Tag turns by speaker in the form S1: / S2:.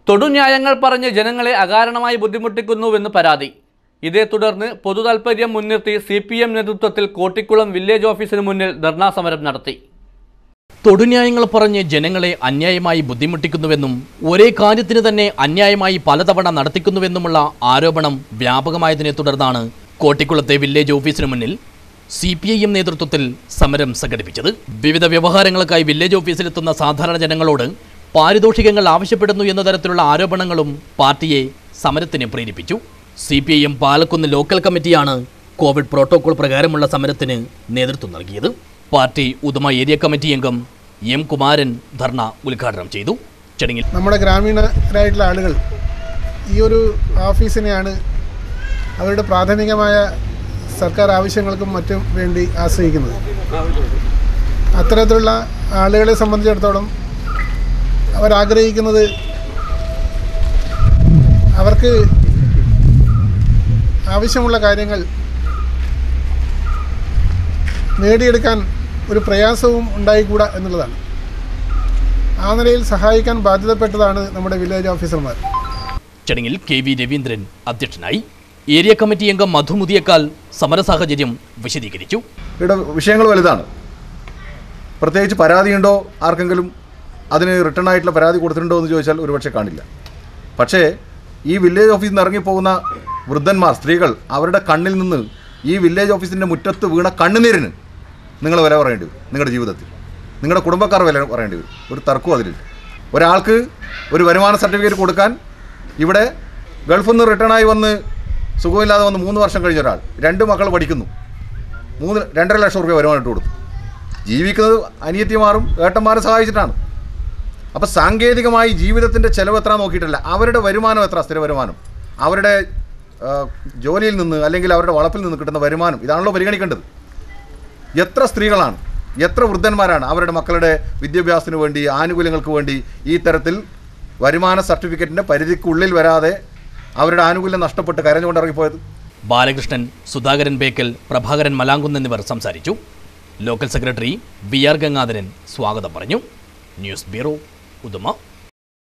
S1: തൊടുന്യായങ്ങൾ പറഞ്ഞ് ജനങ്ങളെ അകാരണമായി ബുദ്ധിമുട്ടിക്കുന്നുവെന്ന് പരാതി ഇതേ തുടർന്ന് പൊതുതാൽപര്യം മുൻനിർത്തി സി പി എം നേതൃത്വത്തിൽ കോട്ടിക്കുളം വില്ലേജ് ഓഫീസിന് മുന്നിൽ ധർണാ സമരം നടത്തി
S2: തൊടുന്യായങ്ങൾ പറഞ്ഞ് ജനങ്ങളെ അന്യായമായി ബുദ്ധിമുട്ടിക്കുന്നുവെന്നും ഒരേ കാര്യത്തിന് തന്നെ അന്യായമായി പലതവണ നടത്തിക്കുന്നുവെന്നുമുള്ള ആരോപണം വ്യാപകമായതിനെ തുടർന്നാണ് കോട്ടിക്കുളത്തെ വില്ലേജ് ഓഫീസിന് മുന്നിൽ സി പി ഐ എം നേതൃത്വത്തിൽ സമരം സംഘടിപ്പിച്ചത് വിവിധ വ്യവഹാരങ്ങൾക്കായി വില്ലേജ് ഓഫീസിലെത്തുന്ന സാധാരണ ജനങ്ങളോട് പാരിതോഷികങ്ങൾ ആവശ്യപ്പെടുന്നു എന്ന തരത്തിലുള്ള ആരോപണങ്ങളും പാർട്ടിയെ സമരത്തിന് പ്രേരിപ്പിച്ചു C P I M Palakkunnu local കമ്മിറ്റിയാണ് കോവിഡ് പ്രോട്ടോകോൾ പ്രകാരമുള്ള സമരത്തിന് നേതൃത്വം നൽകിയത് പാർട്ടി ഉദമ ഏരിയ കമ്മിറ്റി അംഗം എം കുമാരൻ ധർണ ഉദ്ഘാടനം ചെയ്തു ചടങ്ങിൽ
S3: നമ്മുടെ ഗ്രാമീണരായിട്ടുള്ള ആളുകൾ ഈ ഒരു ഓഫീസിനെയാണ് അവരുടെ പ്രാഥമികമായ സർക്കാർ ആവശ്യങ്ങൾക്കും മറ്റും വേണ്ടി ആശ്രയിക്കുന്നത് അത്തരത്തിലുള്ള ആളുകളെ സംബന്ധിച്ചിടത്തോളം അവരാഗ്രഹിക്കുന്നത് അവർക്ക് ആവശ്യമുള്ള കാര്യങ്ങൾ നേടിയെടുക്കാൻ ഒരു പ്രയാസവും ഉണ്ടായിക്കൂടാ എന്നുള്ളതാണ് ആ നിലയിൽ സഹായിക്കാൻ ബാധ്യതപ്പെട്ടതാണ് നമ്മുടെ വില്ലേജ് ഓഫീസർമാർ
S2: ചടങ്ങിൽ കെ വി രവീന്ദ്രൻ അധ്യക്ഷനായി ഏരിയ കമ്മിറ്റി അംഗം മധു മുതിയക്കാൽ സമര സാഹചര്യം വിശദീകരിച്ചു
S4: ഇവിടെ വിഷയങ്ങൾ വലുതാണ് പ്രത്യേകിച്ച് പരാതിയുണ്ടോ ആർക്കെങ്കിലും അതിന് റിട്ടേൺ ആയിട്ടുള്ള പരാതി കൊടുത്തിട്ടുണ്ടോ എന്ന് ചോദിച്ചാൽ ഒരുപക്ഷെ കാണില്ല പക്ഷേ ഈ വില്ലേജ് ഓഫീസിൽ നിന്ന് ഇറങ്ങിപ്പോകുന്ന വൃദ്ധന്മാർ സ്ത്രീകൾ അവരുടെ കണ്ണിൽ നിന്ന് ഈ വില്ലേജ് ഓഫീസിൻ്റെ മുറ്റത്ത് വീണ കണ്ണുനീരിന് നിങ്ങൾ വില പറയേണ്ടി വരും നിങ്ങളുടെ ജീവിതത്തിൽ നിങ്ങളുടെ കുടുംബക്കാർ വില പറയേണ്ടി വരും ഒരു തർക്കവും അതിലില്ല ഒരാൾക്ക് ഒരു വരുമാന സർട്ടിഫിക്കറ്റ് കൊടുക്കാൻ ഇവിടെ ഗൾഫിൽ നിന്ന് റിട്ടേണായി വന്ന് സുഖമില്ലാതെ വന്ന് മൂന്ന് വർഷം കഴിഞ്ഞ ഒരാൾ രണ്ട് മക്കൾ പഠിക്കുന്നു മൂന്ന് രണ്ടര ലക്ഷം റുപ്യ വരുമാനം ഇട്ട് കൊടുത്തു ജീവിക്കുന്നത് അനിയത്തിമാരും ഏട്ടന്മാരും സഹായിച്ചിട്ടാണ് അപ്പോൾ സാങ്കേതികമായി ജീവിതത്തിൻ്റെ ചിലവ് എത്ര നോക്കിയിട്ടില്ല അവരുടെ വരുമാനം എത്ര സ്ഥിര വരുമാനം അവരുടെ ആ, ജോലിയിൽ നിന്ന് അല്ലെങ്കിൽ അവരുടെ വളപ്പിൽ നിന്ന് കിട്ടുന്ന വരുമാനം ഇതാണല്ലോ പരിഗണിക്കേണ്ടത് എത്ര സ്ത്രീകളാണ് എത്ര വൃദ്ധന്മാരാണ് അവരുടെ മക്കളുടെ വിദ്യാഭ്യാസത്തിന് വേണ്ടി ആനുകൂല്യങ്ങൾക്ക് വേണ്ടി ഈ തരത്തിൽ വരുമാന സർട്ടിഫിക്കറ്റിൻ്റെ പരിധിക്കുള്ളിൽ വരാതെ അവരുടെ ആനുകൂല്യം നഷ്ടപ്പെട്ട് കരഞ്ഞുകൊണ്ട് ഇറങ്ങിപ്പോയത്
S2: ബാലകൃഷ്ണൻ സുധാകരൻ ബേക്കൽ പ്രഭാകരൻ മലാങ്കുന്ന് എന്നിവർ സംസാരിച്ചു local secretary V R Gangadharan സ്വാഗതം പറഞ്ഞു ന്യൂസ് ബ്യൂറോ ഉദുമ